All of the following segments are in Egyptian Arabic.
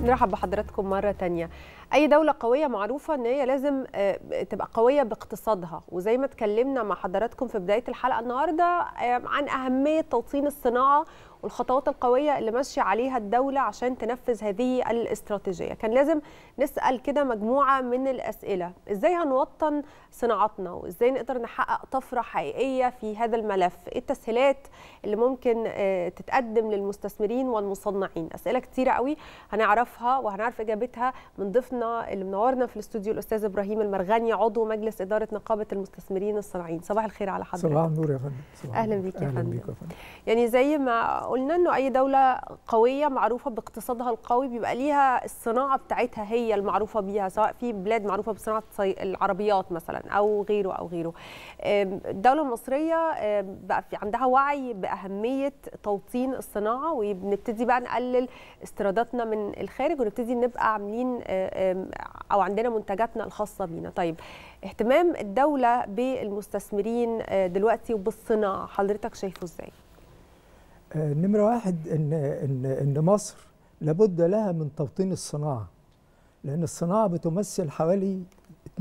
نرحب بحضراتكم مرة تانية أي دولة قوية معروفة أن هي لازم تبقى قوية باقتصادها وزي ما اتكلمنا مع حضراتكم في بداية الحلقة النهاردة عن أهمية توطين الصناعة والخطوات القوية اللي ماشية عليها الدولة عشان تنفذ هذه الاستراتيجية كان لازم نسأل كده مجموعة من الأسئلة إزاي هنوطن صناعتنا وإزاي نقدر نحقق طفرة حقيقية في هذا الملف إيه التسهيلات اللي ممكن تتقدم للمستثمرين والمصنعين أسئلة كتيرة قوي هنعرفها وهنعرف إجابتها من ضيفنا اللي منورنا في الاستوديو الأستاذ إبراهيم المرغني عضو مجلس إدارة نقابة المستثمرين الصناعيين صباح الخير على حضرتك صباح النور يا فندم أهلا بيك يا أهلا فندم بيك يا فندم يعني زي ما قلنا انه اي دوله قويه معروفه باقتصادها القوي بيبقى ليها الصناعه بتاعتها هي المعروفه بيها سواء في بلاد معروفه بصناعه العربيات مثلا او غيره او غيره الدوله المصريه بقى في عندها وعي باهميه توطين الصناعه وبنبتدي بقى نقلل استيراداتنا من الخارج ونبتدي نبقى عاملين او عندنا منتجاتنا الخاصه بينا طيب اهتمام الدوله بالمستثمرين دلوقتي وبالصناعه حضرتك شايفه ازاي نمرة واحد إن إن إن مصر لابد لها من توطين الصناعة لأن الصناعة بتمثل حوالي 82%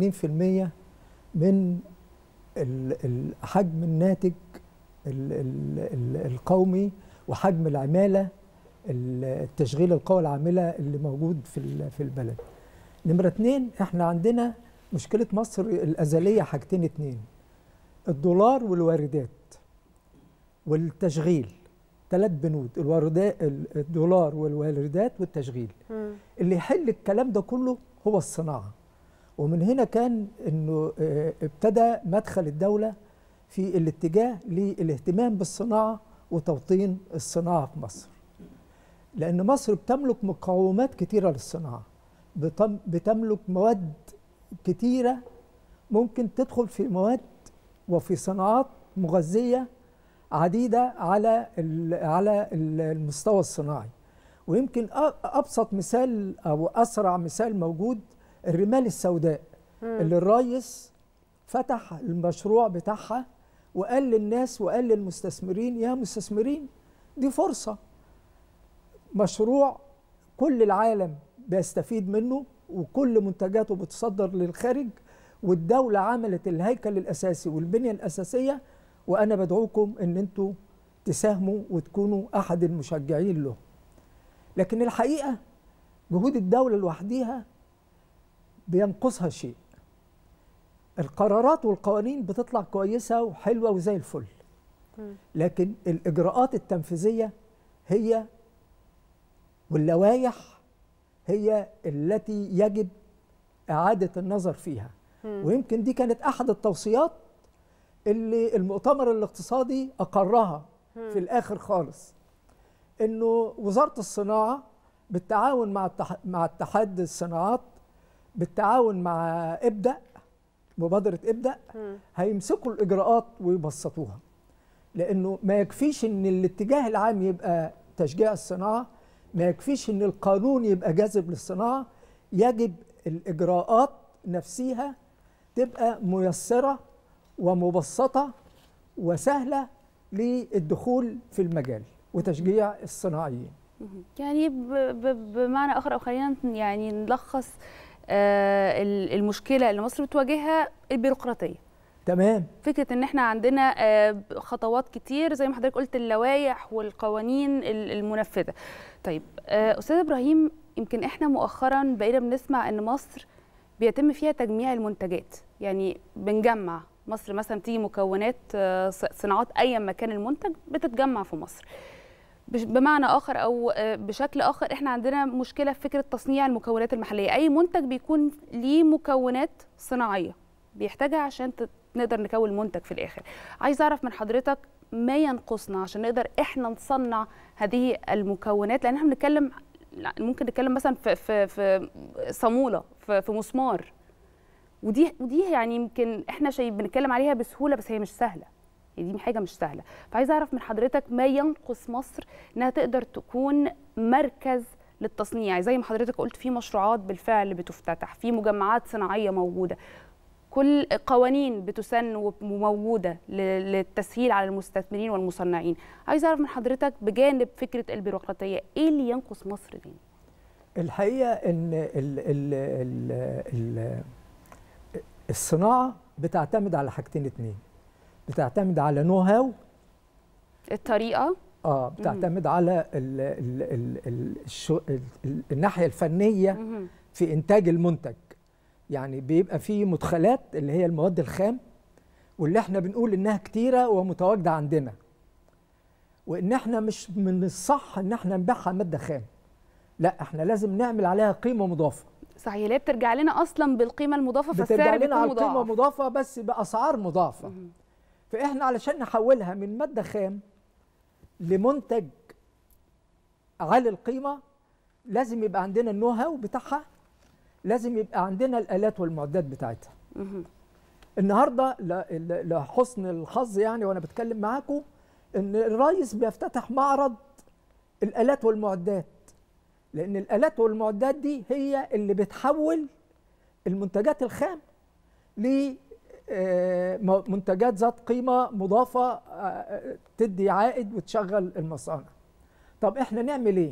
من الحجم الناتج القومي وحجم العمالة التشغيل القوى العاملة اللي موجود في في البلد. نمرة اتنين احنا عندنا مشكلة مصر الأزلية حاجتين اتنين الدولار والواردات والتشغيل ثلاث بنود الواردات الدولار والواردات والتشغيل مم. اللي يحل الكلام ده كله هو الصناعه ومن هنا كان انه ابتدى مدخل الدوله في الاتجاه للاهتمام بالصناعه وتوطين الصناعه في مصر لان مصر بتملك مقومات كتيره للصناعه بتملك مواد كتيره ممكن تدخل في مواد وفي صناعات مغذيه عديده على على المستوى الصناعي ويمكن ابسط مثال او اسرع مثال موجود الرمال السوداء مم. اللي الرئيس فتح المشروع بتاعها وقال للناس وقال للمستثمرين يا مستثمرين دي فرصه مشروع كل العالم بيستفيد منه وكل منتجاته بتصدر للخارج والدوله عملت الهيكل الاساسي والبنيه الاساسيه وانا بدعوكم ان انتوا تساهموا وتكونوا احد المشجعين له لكن الحقيقه جهود الدوله لوحديها بينقصها شيء القرارات والقوانين بتطلع كويسه وحلوه وزي الفل لكن الاجراءات التنفيذيه هي واللوائح هي التي يجب اعاده النظر فيها ويمكن دي كانت احد التوصيات اللي المؤتمر الاقتصادي اقرها في الاخر خالص انه وزاره الصناعه بالتعاون مع مع اتحاد الصناعات بالتعاون مع ابدا مبادره ابدا هيمسكوا الاجراءات ويبسطوها لانه ما يكفيش ان الاتجاه العام يبقى تشجيع الصناعه ما يكفيش ان القانون يبقى جاذب للصناعه يجب الاجراءات نفسها تبقى ميسره ومبسطة وسهلة للدخول في المجال وتشجيع الصناعيين يعني بمعنى آخر أو خلينا يعني نلخص آه المشكلة اللي مصر بتواجهها البيروقراطية تمام فكرة ان احنا عندنا آه خطوات كتير زي ما حضرتك قلت اللوائح والقوانين المنفذة طيب آه أستاذ إبراهيم يمكن احنا مؤخرا بقينا بنسمع ان مصر بيتم فيها تجميع المنتجات يعني بنجمع مصر مثلا تيجي مكونات صناعات ايا ما كان المنتج بتتجمع في مصر بمعنى اخر او بشكل اخر احنا عندنا مشكله في فكره تصنيع المكونات المحليه اي منتج بيكون ليه مكونات صناعيه بيحتاجها عشان نقدر نكون منتج في الاخر عايز اعرف من حضرتك ما ينقصنا عشان نقدر احنا نصنع هذه المكونات لان احنا بنتكلم ممكن نتكلم مثلا في في في صاموله في, في مسمار ودي ودي يعني يمكن احنا شيء بنتكلم عليها بسهوله بس هي مش سهله هي دي حاجه مش سهله فعايزه اعرف من حضرتك ما ينقص مصر انها تقدر تكون مركز للتصنيع زي ما حضرتك قلت في مشروعات بالفعل بتفتتح في مجمعات صناعيه موجوده كل قوانين بتسن وموجوده للتسهيل على المستثمرين والمصنعين عايزه اعرف من حضرتك بجانب فكره البيروقراطيه ايه اللي ينقص مصر دي الحقيقه ان ال ال ال ال الصناعه بتعتمد على حاجتين اتنين بتعتمد على نو هاو الطريقه اه بتعتمد على ال ال ال ال الشو ال ال الناحيه الفنيه مهم. في انتاج المنتج يعني بيبقى في مدخلات اللي هي المواد الخام واللي احنا بنقول انها كتيره ومتواجده عندنا وان احنا مش من الصح ان احنا نبيعها ماده خام لا احنا لازم نعمل عليها قيمه مضافه صحيح اللي هي بترجع لنا اصلا بالقيمه المضافه بترجع فالسعر لنا بيكون على قيمه مضاعف مضافه بس باسعار مضافه مهم. فاحنا علشان نحولها من ماده خام لمنتج عالي القيمه لازم يبقى عندنا النو هاو بتاعها لازم يبقى عندنا الالات والمعدات بتاعتها مهم. النهارده ل- ل- لحسن الحظ يعني وانا بتكلم معاكم ان الرئيس بيفتتح معرض الالات والمعدات لان الالات والمعدات دي هي اللي بتحول المنتجات الخام ل آه، م- منتجات ذات قيمه مضافه آه، تدي عائد وتشغل المصانع طب احنا نعمل ايه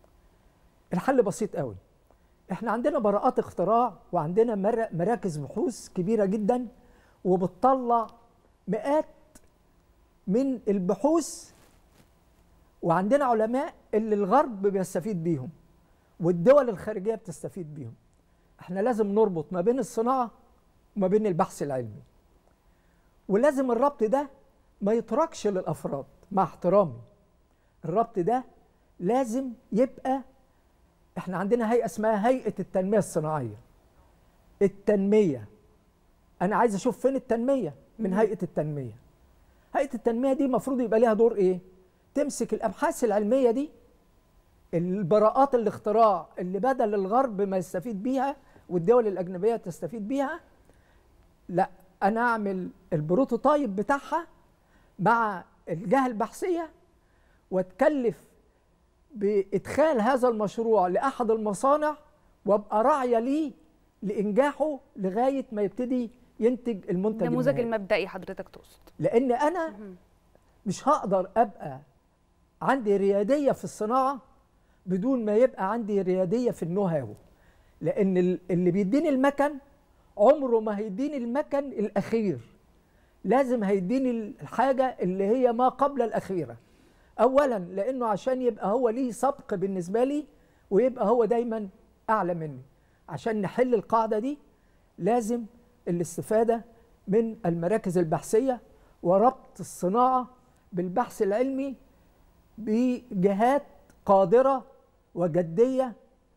الحل بسيط قوي احنا عندنا براءات اختراع وعندنا مر- مراكز بحوث كبيره جدا وبتطلع مئات من البحوث وعندنا علماء اللي الغرب بيستفيد بيهم والدول الخارجيه بتستفيد بيهم احنا لازم نربط ما بين الصناعه وما بين البحث العلمي ولازم الربط ده ما يتركش للافراد مع احترامي الربط ده لازم يبقى احنا عندنا هيئه اسمها هيئه التنميه الصناعيه التنميه انا عايز اشوف فين التنميه من هيئه التنميه هيئه التنميه دي المفروض يبقى ليها دور ايه تمسك الابحاث العلميه دي البراءات الاختراع اللي بدل الغرب ما يستفيد بيها والدول الاجنبيه تستفيد بيها لا انا اعمل البروتوتايب بتاعها مع الجهه البحثيه واتكلف بادخال هذا المشروع لاحد المصانع وابقى راعيه ليه لانجاحه لغايه ما يبتدي ينتج المنتج النموذج النهائي. المبدئي حضرتك تقصد لان انا مش هقدر ابقى عندي رياديه في الصناعه بدون ما يبقى عندي رياديه في النو هاو لان ال- اللي بيديني المكن عمره ما هيديني المكن الاخير لازم هيديني الحاجه اللي هي ما قبل الاخيره اولا لانه عشان يبقى هو ليه سبق بالنسبه لي ويبقى هو دايما اعلى مني عشان نحل القاعده دي لازم الاستفاده من المراكز البحثيه وربط الصناعه بالبحث العلمي بجهات قادره وجديه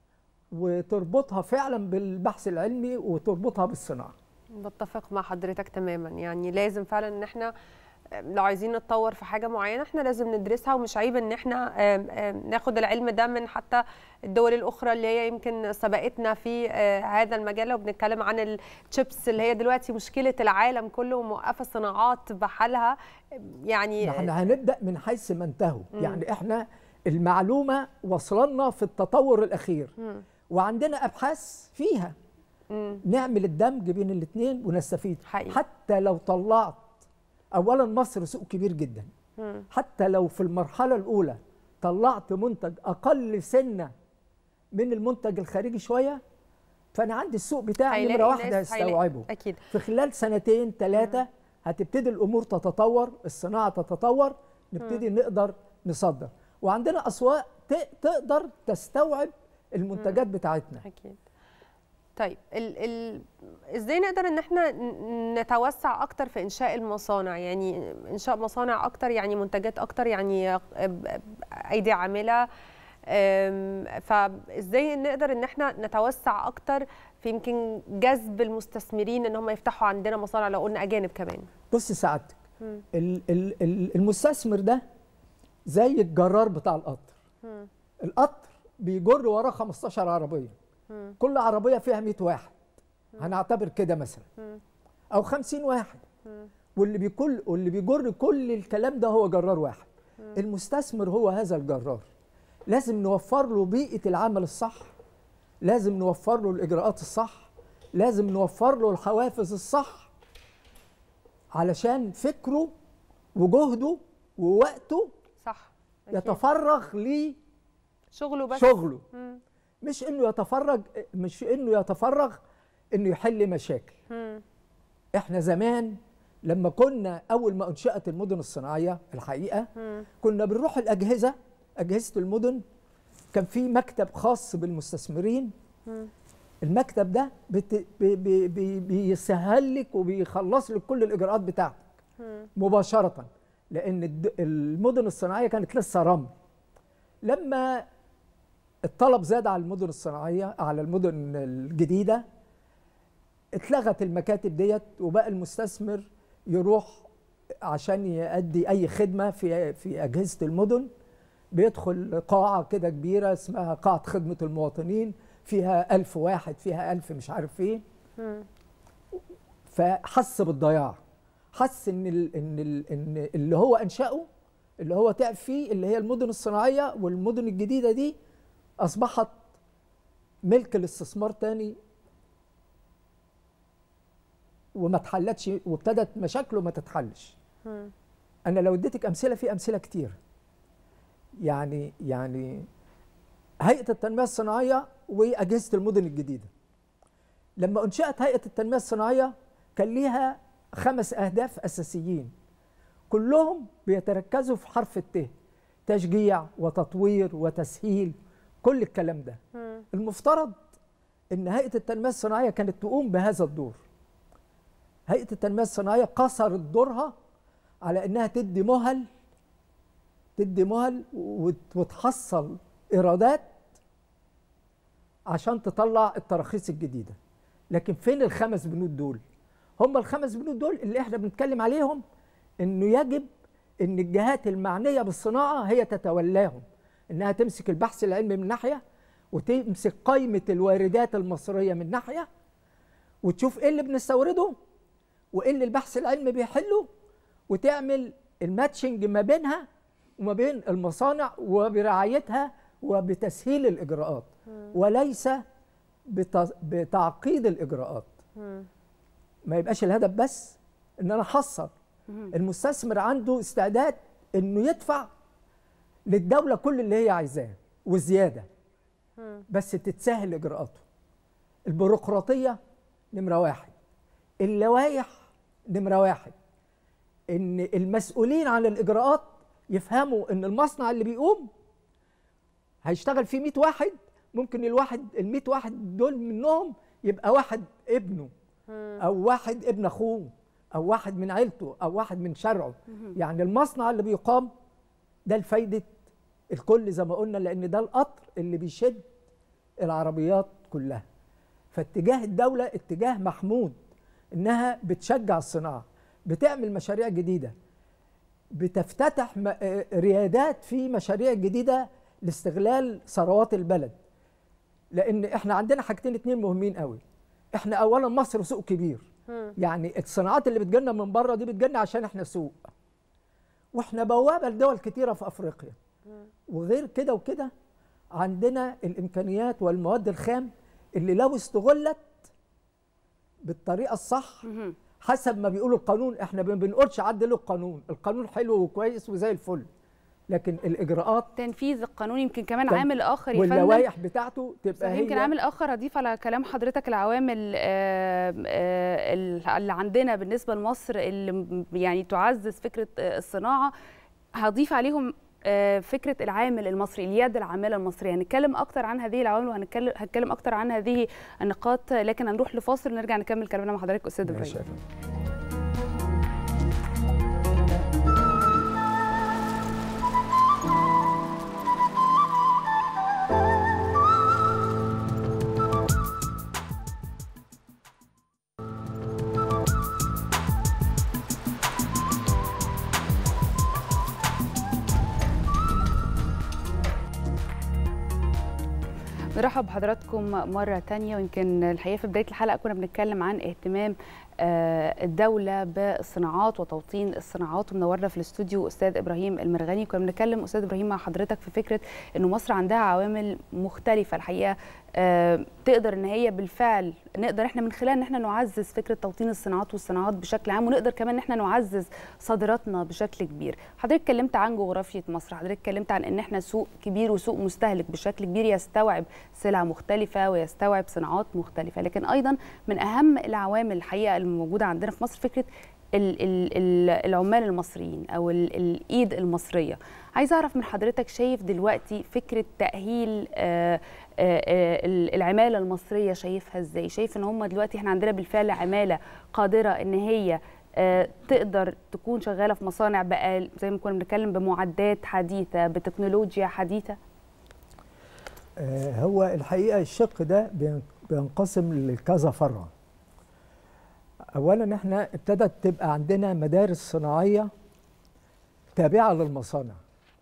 وتربطها فعلا بالبحث العلمي وتربطها بالصناعه بتفق مع حضرتك تماما يعني لازم فعلا ان احنا لو عايزين نتطور في حاجه معينه احنا لازم ندرسها ومش عيب ان احنا آم، آم، ناخد العلم ده من حتى الدول الاخرى اللي هي يمكن سبقتنا في آه، هذا المجال لو بنتكلم عن التشيبس اللي هي دلوقتي مشكله العالم كله وموقفه الصناعات بحالها يعني ما احنا هنبدا من حيث ما انتهوا يعني احنا المعلومه وصلنا في التطور الاخير مم. وعندنا ابحاث فيها مم. نعمل الدمج بين الاثنين ونستفيد حقيقي. حتى لو طلعت اولا مصر سوق كبير جدا مم. حتى لو في المرحله الاولى طلعت منتج اقل سنه من المنتج الخارجي شويه فانا عندي السوق بتاعي هيلاقي نمره واحده ناس هيلاقي- هيستوعبه اكيد في خلال سنتين ثلاثه هتبتدي الامور تتطور الصناعه تتطور نبتدي نقدر نصدر وعندنا اسواق ت- تقدر تستوعب المنتجات بتاعتنا اكيد طيب ال ال ازاي نقدر ان احنا ن- نتوسع اكتر في انشاء المصانع يعني انشاء مصانع اكتر يعني منتجات اكتر يعني ب- ب- ايدي عامله أم، فازاي نقدر ان احنا نتوسع اكتر في يمكن جذب المستثمرين ان هم يفتحوا عندنا مصانع لو قلنا اجانب كمان بص سعادتك مم. ال- ال- ال- المستثمر ده زي الجرار بتاع القطر مم. القطر بيجر وراه 15 عربيه مم. كل عربيه فيها 100 واحد هنعتبر كده مثلا مم. او 50 واحد مم. واللي بيكل واللي بيجر كل الكلام ده هو جرار واحد المستثمر هو هذا الجرار لازم نوفر له بيئه العمل الصح لازم نوفر له الاجراءات الصح لازم نوفر له الحوافز الصح علشان فكره وجهده ووقته صح أكيد. يتفرغ شغله بس لشغله مم. مش انه يتفرج مش انه يتفرغ انه يحل مشاكل مم. احنا زمان لما كنا اول ما انشئت المدن الصناعيه الحقيقه مم. كنا بنروح الاجهزه اجهزه المدن كان في مكتب خاص بالمستثمرين مم. المكتب ده بت... بي... بي... بي... بيسهل لك وبيخلص لك كل الاجراءات بتاعتك مم. مباشره لان الد- المدن الصناعيه كانت لسه رمل لما الطلب زاد على المدن الصناعيه على المدن الجديده اتلغت المكاتب ديت وبقى المستثمر يروح عشان يؤدي اي خدمه في في اجهزه المدن بيدخل قاعه كده كبيره اسمها قاعه خدمه المواطنين فيها ألف واحد فيها ألف مش عارف ايه مم. فحس بالضياع حس ان ال ان ال ان اللي هو انشاه اللي هو تعب فيه اللي هي المدن الصناعيه والمدن الجديده دي اصبحت ملك الاستثمار تاني وما اتحلتش وابتدت مشاكله ما تتحلش مم. انا لو اديتك امثله في امثله كتير يعني يعني هيئه التنميه الصناعيه واجهزه المدن الجديده لما انشات هيئه التنميه الصناعيه كان ليها خمس اهداف اساسيين كلهم بيتركزوا في حرف الت تشجيع وتطوير وتسهيل كل الكلام ده مم. المفترض ان هيئه التنميه الصناعيه كانت تقوم بهذا الدور هيئه التنميه الصناعيه قصرت دورها على انها تدي مهل تدي مهل وت- وتحصل ايرادات عشان تطلع التراخيص الجديده لكن فين الخمس بنود دول هم الخمس بنود دول اللي احنا بنتكلم عليهم انه يجب ان الجهات المعنيه بالصناعه هي تتولاهم انها تمسك البحث العلمي من ناحيه وتمسك قائمه الواردات المصريه من ناحيه وتشوف ايه اللي بنستورده وايه اللي البحث العلمي بيحله وتعمل الماتشنج ما بينها وما بين المصانع وبرعايتها وبتسهيل الاجراءات وليس بت- بتعقيد الاجراءات مم. ما يبقاش الهدف بس ان انا احصل المستثمر عنده استعداد انه يدفع للدوله كل اللي هي عايزاه وزياده مم. بس تتسهل اجراءاته البيروقراطيه نمره واحد اللوائح نمره واحد ان المسؤولين عن الاجراءات يفهموا ان المصنع اللي بيقوم هيشتغل فيه 100 واحد ممكن الواحد ال 100 واحد دول منهم يبقى واحد ابنه او واحد ابن اخوه او واحد من عيلته او واحد من شرعه يعني المصنع اللي بيقام ده لفايده الكل زي ما قلنا لان ده القطر اللي بيشد العربيات كلها فاتجاه الدوله اتجاه محمود انها بتشجع الصناعه بتعمل مشاريع جديده بتفتتح م- آه، ريادات في مشاريع جديده لاستغلال ثروات البلد لان احنا عندنا حاجتين اتنين مهمين قوي احنا اولا مصر سوق كبير مم. يعني الصناعات اللي بتجيلنا من بره دي بتجيلنا عشان احنا سوق واحنا بوابه لدول كتيره في افريقيا وغير كده وكده عندنا الامكانيات والمواد الخام اللي لو استغلت بالطريقه الصح مهم. حسب ما بيقولوا القانون احنا ما بنقولش عدلوا القانون القانون حلو وكويس وزي الفل لكن الاجراءات تنفيذ القانون يمكن كمان تن- عامل اخر يا فندم واللوائح بتاعته تبقى صحيح هي يمكن عامل اخر اضيف على كلام حضرتك العوامل آه، آه، اللي عندنا بالنسبه لمصر اللي م- يعني تعزز فكره آه، الصناعه هضيف عليهم آه، فكره العامل المصري اليد العامله المصريه هنتكلم اكتر عن هذه العوامل وهنتكلم هنتكلم اكتر عن هذه النقاط لكن هنروح لفاصل ونرجع نكمل كلامنا مع حضرتك استاذ ماشي ابراهيم يا فندم. نرحب بحضراتكم مرة تانية ويمكن الحقيقة في بداية الحلقة كنا بنتكلم عن اهتمام آه، الدوله بالصناعات وتوطين الصناعات ومنورنا في الاستوديو استاذ ابراهيم المرغني كنا بنتكلم استاذ ابراهيم مع حضرتك في فكره انه مصر عندها عوامل مختلفه الحقيقه آه، تقدر ان هي بالفعل نقدر احنا من خلال ان احنا نعزز فكره توطين الصناعات والصناعات بشكل عام ونقدر كمان ان احنا نعزز صادراتنا بشكل كبير حضرتك اتكلمت عن جغرافيه مصر حضرتك اتكلمت عن ان احنا سوق كبير وسوق مستهلك بشكل كبير يستوعب سلع مختلفه ويستوعب صناعات مختلفه لكن ايضا من اهم العوامل الحقيقه الموجوده عندنا في مصر فكره ال- ال- ال- العمال المصريين او ال- الايد المصريه عايزه اعرف من حضرتك شايف دلوقتي فكره تاهيل آه، آه، آه، العماله المصريه شايفها ازاي شايف ان هم دلوقتي احنا عندنا بالفعل عماله قادره ان هي آه، تقدر تكون شغاله في مصانع بقى زي ما كنا بنتكلم بمعدات حديثه بتكنولوجيا حديثه آه، هو الحقيقه الشق ده بين- بينقسم لكذا فرع اولا احنا ابتدت تبقى عندنا مدارس صناعيه تابعه للمصانع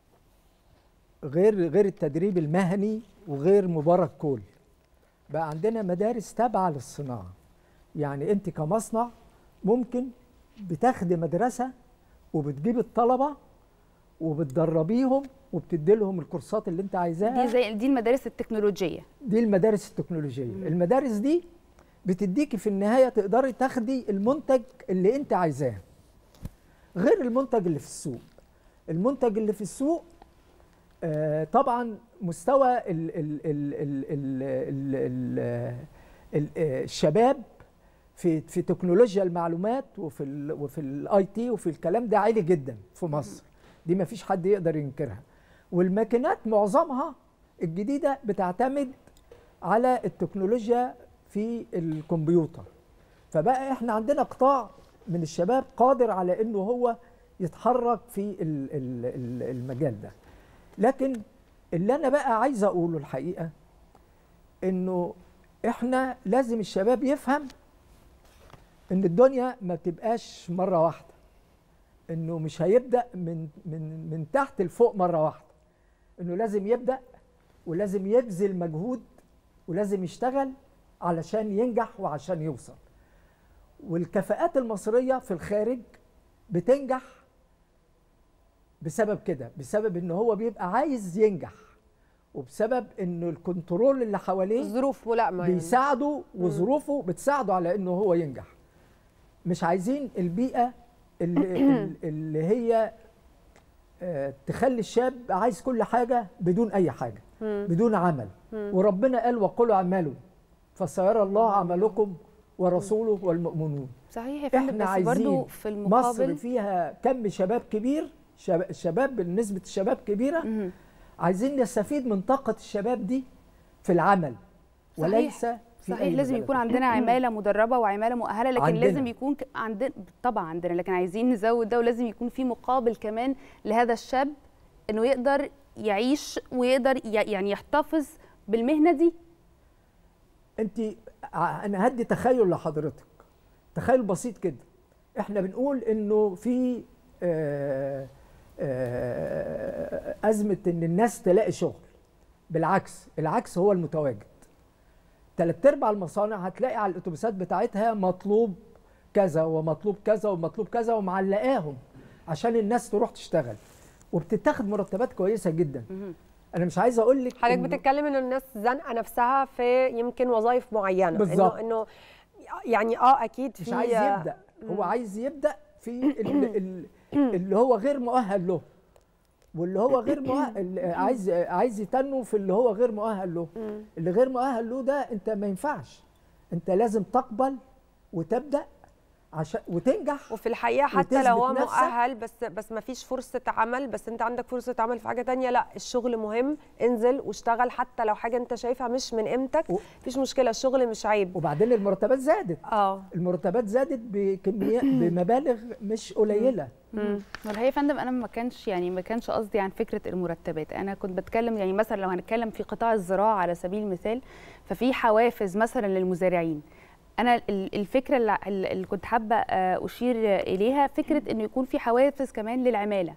غير غير التدريب المهني وغير مبارك كول بقى عندنا مدارس تابعه للصناعه يعني انت كمصنع ممكن بتاخدي مدرسه وبتجيب الطلبه وبتدربيهم وبتدي لهم الكورسات اللي انت عايزاها دي زي دي المدارس التكنولوجيه دي المدارس التكنولوجيه المدارس دي بتديكي في النهايه تقدري تاخدي المنتج اللي انت عايزاه غير المنتج اللي في السوق المنتج اللي في السوق آه طبعا مستوى ال ال ال ال ال ال ال ال آه، الشباب في في تكنولوجيا المعلومات وفي ال وفي الاي تي وفي الكلام ده عالي جدا في مصر دي ما فيش حد يقدر ينكرها والماكينات معظمها الجديده بتعتمد على التكنولوجيا في الكمبيوتر فبقى احنا عندنا قطاع من الشباب قادر على انه هو يتحرك في ال- ال- ال- المجال ده لكن اللي انا بقى عايز اقوله الحقيقه انه احنا لازم الشباب يفهم ان الدنيا ما بتبقاش مره واحده انه مش هيبدا من من من تحت لفوق مره واحده انه لازم يبدا ولازم يبذل مجهود ولازم يشتغل علشان ينجح وعشان يوصل والكفاءات المصريه في الخارج بتنجح بسبب كده بسبب ان هو بيبقى عايز ينجح وبسبب انه الكنترول اللي حواليه الظروف ملائمه يعني. بيساعده وظروفه بتساعده على انه هو ينجح مش عايزين البيئه اللي, اللي هي آه، تخلي الشاب عايز كل حاجه بدون اي حاجه بدون عمل وربنا قال وقلوا اعملوا فسيرى الله عملكم ورسوله والمؤمنون صحيح يا فندم احنا بس برضو عايزين في مصر المقابل فيها كم شباب كبير شباب, شباب نسبه الشباب كبيره مهم. عايزين نستفيد من طاقه الشباب دي في العمل صحيح. وليس في صحيح أي لازم مجال يكون آخر. عندنا عماله مدربه وعماله مؤهله لكن عندنا. لازم يكون ك- عندنا طبعا عندنا لكن عايزين نزود ده ولازم يكون في مقابل كمان لهذا الشاب انه يقدر يعيش ويقدر ي- يعني يحتفظ بالمهنه دي انت ع- انا هدي تخيل لحضرتك تخيل بسيط كده احنا بنقول انه في آه، آه، ازمه ان الناس تلاقي شغل بالعكس العكس هو المتواجد تلات ارباع المصانع هتلاقي على الاتوبيسات بتاعتها مطلوب كذا ومطلوب كذا ومطلوب كذا ومعلقاهم عشان الناس تروح تشتغل وبتتاخد مرتبات كويسه جدا انا مش عايز اقول لك حضرتك إنه- بتتكلم ان الناس زنقه نفسها في يمكن وظائف معينه بالظبط. انه انه يعني اه اكيد في مش عايز يبدا هو عايز يبدا في ال- ال- اللي هو غير مؤهل له واللي هو غير مؤهل عايز عايز يتنوا في اللي هو غير مؤهل له اللي غير مؤهل له ده انت ما ينفعش انت لازم تقبل وتبدا عشان وتنجح وفي الحقيقه حتى لو هو وتثبت نفسك. مؤهل بس بس ما فيش فرصه عمل بس انت عندك فرصه عمل في حاجه تانية لا الشغل مهم انزل واشتغل حتى لو حاجه انت شايفها مش من قيمتك و- مفيش مشكله الشغل مش عيب وبعدين المرتبات زادت اه المرتبات زادت بكميات بمبالغ مش قليله والحقيقه يا فندم انا ما كانش يعني ما كانش قصدي عن فكره المرتبات انا كنت بتكلم يعني مثلا لو هنتكلم في قطاع الزراعه على سبيل المثال ففي حوافز مثلا للمزارعين انا ال- الفكره اللي, اللي كنت حابه آه، اشير اليها فكره انه يكون في حوافز كمان للعماله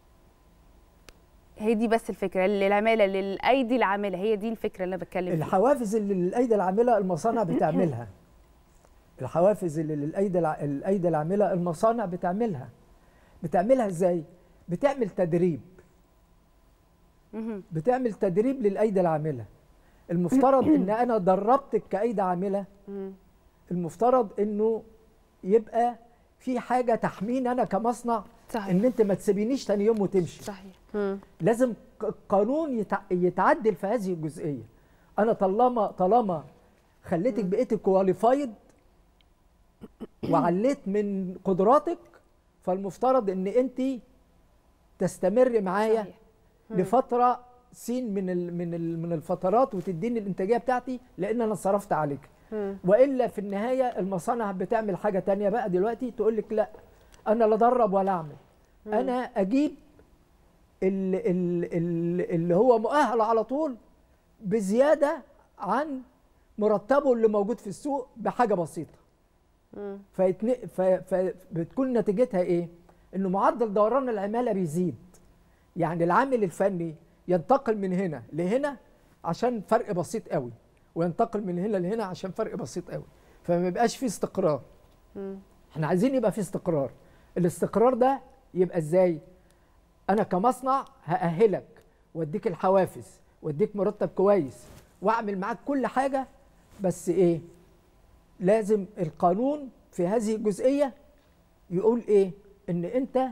هي دي بس الفكره للعماله للايدي العامله هي دي الفكره اللي انا بتكلم فيها الحوافز اللي الايدي العامله المصانع بتعملها الحوافز اللي للايدي الع- الايدي العامله المصانع بتعملها بتعملها ازاي بتعمل تدريب مهم. بتعمل تدريب للايدي العامله المفترض ان انا دربتك كايدي عامله مم. المفترض انه يبقى في حاجه تحميني انا كمصنع صحيح ان انت ما تسيبينيش تاني يوم وتمشي صحيح مم. لازم ق- قانون يتع- يتعدل في هذه الجزئيه انا طالما طالما خليتك بقيتي كواليفايد وعليت من قدراتك فالمفترض ان انت تستمري معايا صحيح. لفتره سين من ال من ال من الفترات وتديني الانتاجيه بتاعتي لان انا صرفت عليك مم. والا في النهايه المصانع بتعمل حاجه تانية بقى دلوقتي تقول لك لا انا لا ادرب ولا اعمل انا اجيب ال- ال- ال- اللي هو مؤهل على طول بزياده عن مرتبه اللي موجود في السوق بحاجه بسيطه مم. فيتن... ف... فبتكون نتيجتها ايه؟ انه معدل دوران العماله بيزيد. يعني العامل الفني ينتقل من هنا لهنا عشان فرق بسيط قوي وينتقل من هنا لهنا عشان فرق بسيط قوي فما يبقاش فيه استقرار. مم. احنا عايزين يبقى فيه استقرار. الاستقرار ده يبقى ازاي؟ انا كمصنع هأهلك واديك الحوافز واديك مرتب كويس واعمل معاك كل حاجه بس ايه؟ لازم القانون في هذه الجزئيه يقول ايه؟ ان انت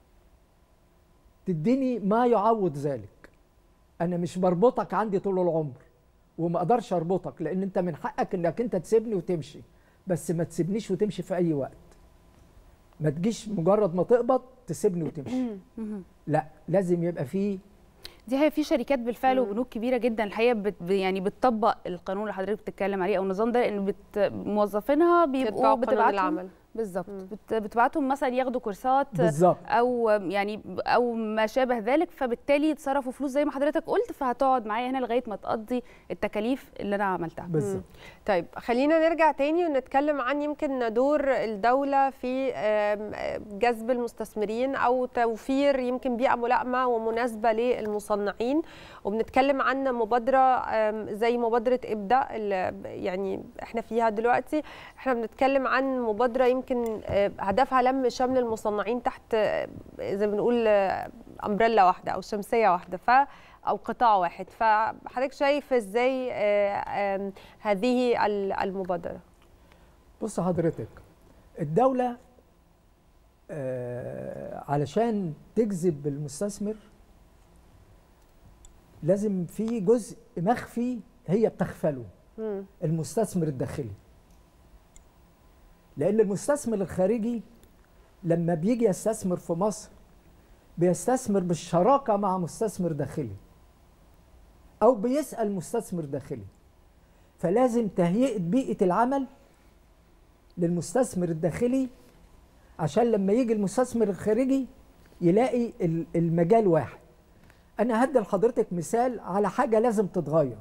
تديني ما يعوض ذلك. انا مش بربطك عندي طول العمر وما اقدرش اربطك لان انت من حقك انك انت تسيبني وتمشي بس ما تسيبنيش وتمشي في اي وقت. ما تجيش مجرد ما تقبض تسيبني وتمشي. مهم. لا لازم يبقى فيه دي هي في شركات بالفعل مم. وبنوك كبيره جدا الحقيقه بت يعني بتطبق القانون اللي حضرتك بتتكلم عليه او النظام ده لان بت موظفينها بيبقوا يتبعوا قانون بتبعتهم العمل بالظبط مم. بت بتبعتهم مثلا ياخدوا كورسات بالظبط او يعني او ما شابه ذلك فبالتالي يتصرفوا فلوس زي ما حضرتك قلت فهتقعد معايا هنا لغايه ما تقضي التكاليف اللي انا عملتها بالظبط طيب خلينا نرجع تاني ونتكلم عن يمكن دور الدولة في آم، آم، جذب المستثمرين أو توفير يمكن بيئة ملائمة ومناسبة للمصنعين وبنتكلم عن مبادرة آم، زي مبادرة إبدأ اللي يعني احنا فيها دلوقتي احنا بنتكلم عن مبادرة يمكن آه، هدفها لم شمل المصنعين تحت آه، زي ما بنقول آه، أمبريلا واحدة أو شمسية واحدة ف او قطاع واحد فحضرتك شايف ازاي آه، آم، هذه ال- المبادره بص حضرتك الدولة آه علشان تجذب المستثمر لازم في جزء مخفي هي بتغفله مم. المستثمر الداخلي لأن المستثمر الخارجي لما بيجي يستثمر في مصر بيستثمر بالشراكة مع مستثمر داخلي أو بيسأل مستثمر داخلي فلازم تهيئة بيئة العمل للمستثمر الداخلي عشان لما يجي المستثمر الخارجي يلاقي ال- المجال واحد انا هدي لحضرتك مثال على حاجه لازم تتغير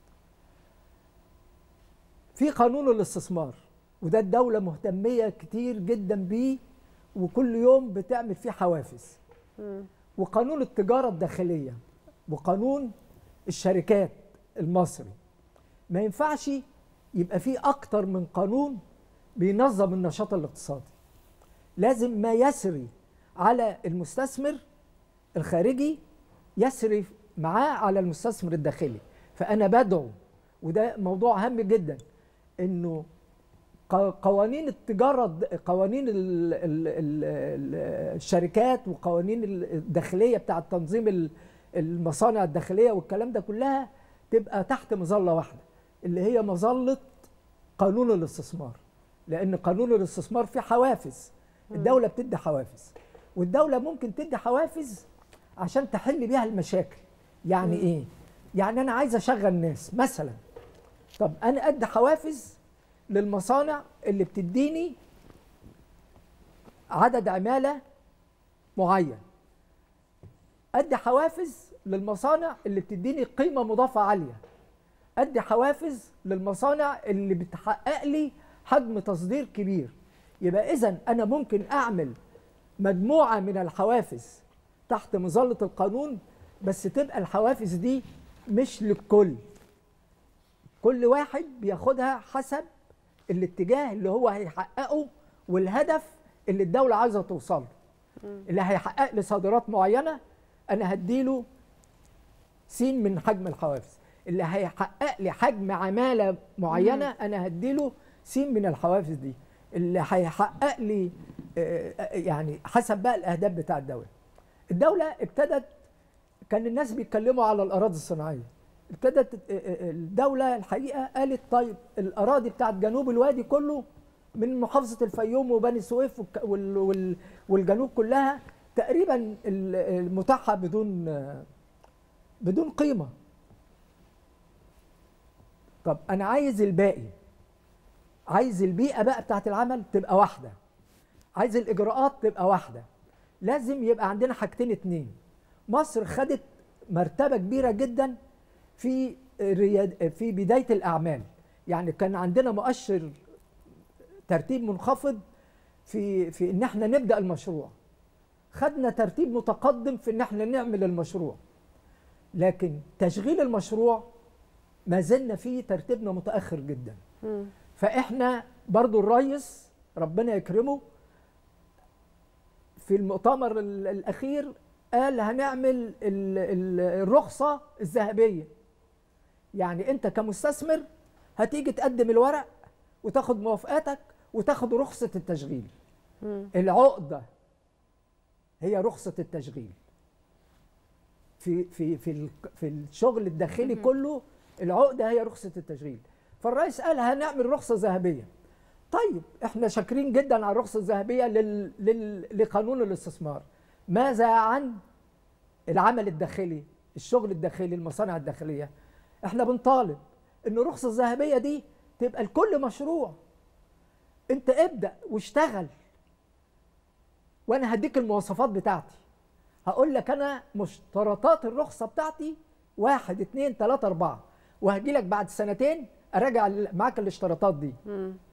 في قانون الاستثمار وده الدوله مهتميه كتير جدا بيه وكل يوم بتعمل فيه حوافز مم. وقانون التجاره الداخليه وقانون الشركات المصري ما ينفعش يبقى فيه اكتر من قانون بينظم النشاط الاقتصادي لازم ما يسري على المستثمر الخارجي يسري معاه على المستثمر الداخلي فانا بدعو وده موضوع هام جدا انه ق- قوانين التجاره الد- قوانين ال ال ال ال الشركات وقوانين الداخليه بتاعه تنظيم ال- المصانع الداخليه والكلام ده كلها تبقى تحت مظله واحده اللي هي مظله قانون الاستثمار لان قانون الاستثمار فيه حوافز الدوله بتدي حوافز والدوله ممكن تدي حوافز عشان تحل بيها المشاكل يعني ايه يعني انا عايز اشغل ناس مثلا طب انا ادي حوافز للمصانع اللي بتديني عدد عماله معين ادي حوافز للمصانع اللي بتديني قيمه مضافه عاليه ادي حوافز للمصانع اللي بتحقق لي حجم تصدير كبير يبقى اذا انا ممكن اعمل مجموعه من الحوافز تحت مظله القانون بس تبقى الحوافز دي مش للكل كل واحد بياخدها حسب الاتجاه اللي هو هيحققه والهدف اللي الدوله عايزه توصل له اللي هيحقق لي صادرات معينه انا هديله سين من حجم الحوافز اللي هيحقق لي حجم عماله معينه انا هديله سين من الحوافز دي اللي هيحقق لي آه، آه، يعني حسب بقى الاهداف بتاع الدوله الدوله ابتدت كان الناس بيتكلموا على الاراضي الصناعيه ابتدت آه، آه، الدوله الحقيقه قالت طيب الاراضي بتاعت جنوب الوادي كله من محافظه الفيوم وبني سويف والك- وال- وال- والجنوب كلها تقريبا ال- المتاحه بدون آه، بدون قيمه طب انا عايز الباقي عايز البيئه بقى بتاعت العمل تبقى واحده عايز الاجراءات تبقى واحده لازم يبقى عندنا حاجتين اتنين مصر خدت مرتبه كبيره جدا في رياد في بدايه الاعمال يعني كان عندنا مؤشر ترتيب منخفض في في ان احنا نبدا المشروع خدنا ترتيب متقدم في ان احنا نعمل المشروع لكن تشغيل المشروع ما زلنا فيه ترتيبنا متاخر جدا مم. فاحنا برضو الرئيس ربنا يكرمه في المؤتمر ال- الاخير قال هنعمل ال- ال- الرخصه الذهبيه يعني انت كمستثمر هتيجي تقدم الورق وتاخد موافقاتك وتاخد رخصه التشغيل مم. العقده هي رخصه التشغيل في في في ال- في الشغل الداخلي كله العقده هي رخصه التشغيل فالرئيس قال هنعمل رخصه ذهبيه طيب احنا شاكرين جدا على الرخصه الذهبيه لل... لل... لقانون الاستثمار ماذا عن العمل الداخلي الشغل الداخلي المصانع الداخليه احنا بنطالب ان الرخصه الذهبيه دي تبقى لكل مشروع انت ابدا واشتغل وانا هديك المواصفات بتاعتي هقول لك انا مشترطات الرخصه بتاعتي واحد اتنين تلاته اربعه وهجي لك بعد سنتين اراجع معاك الاشتراطات دي مم.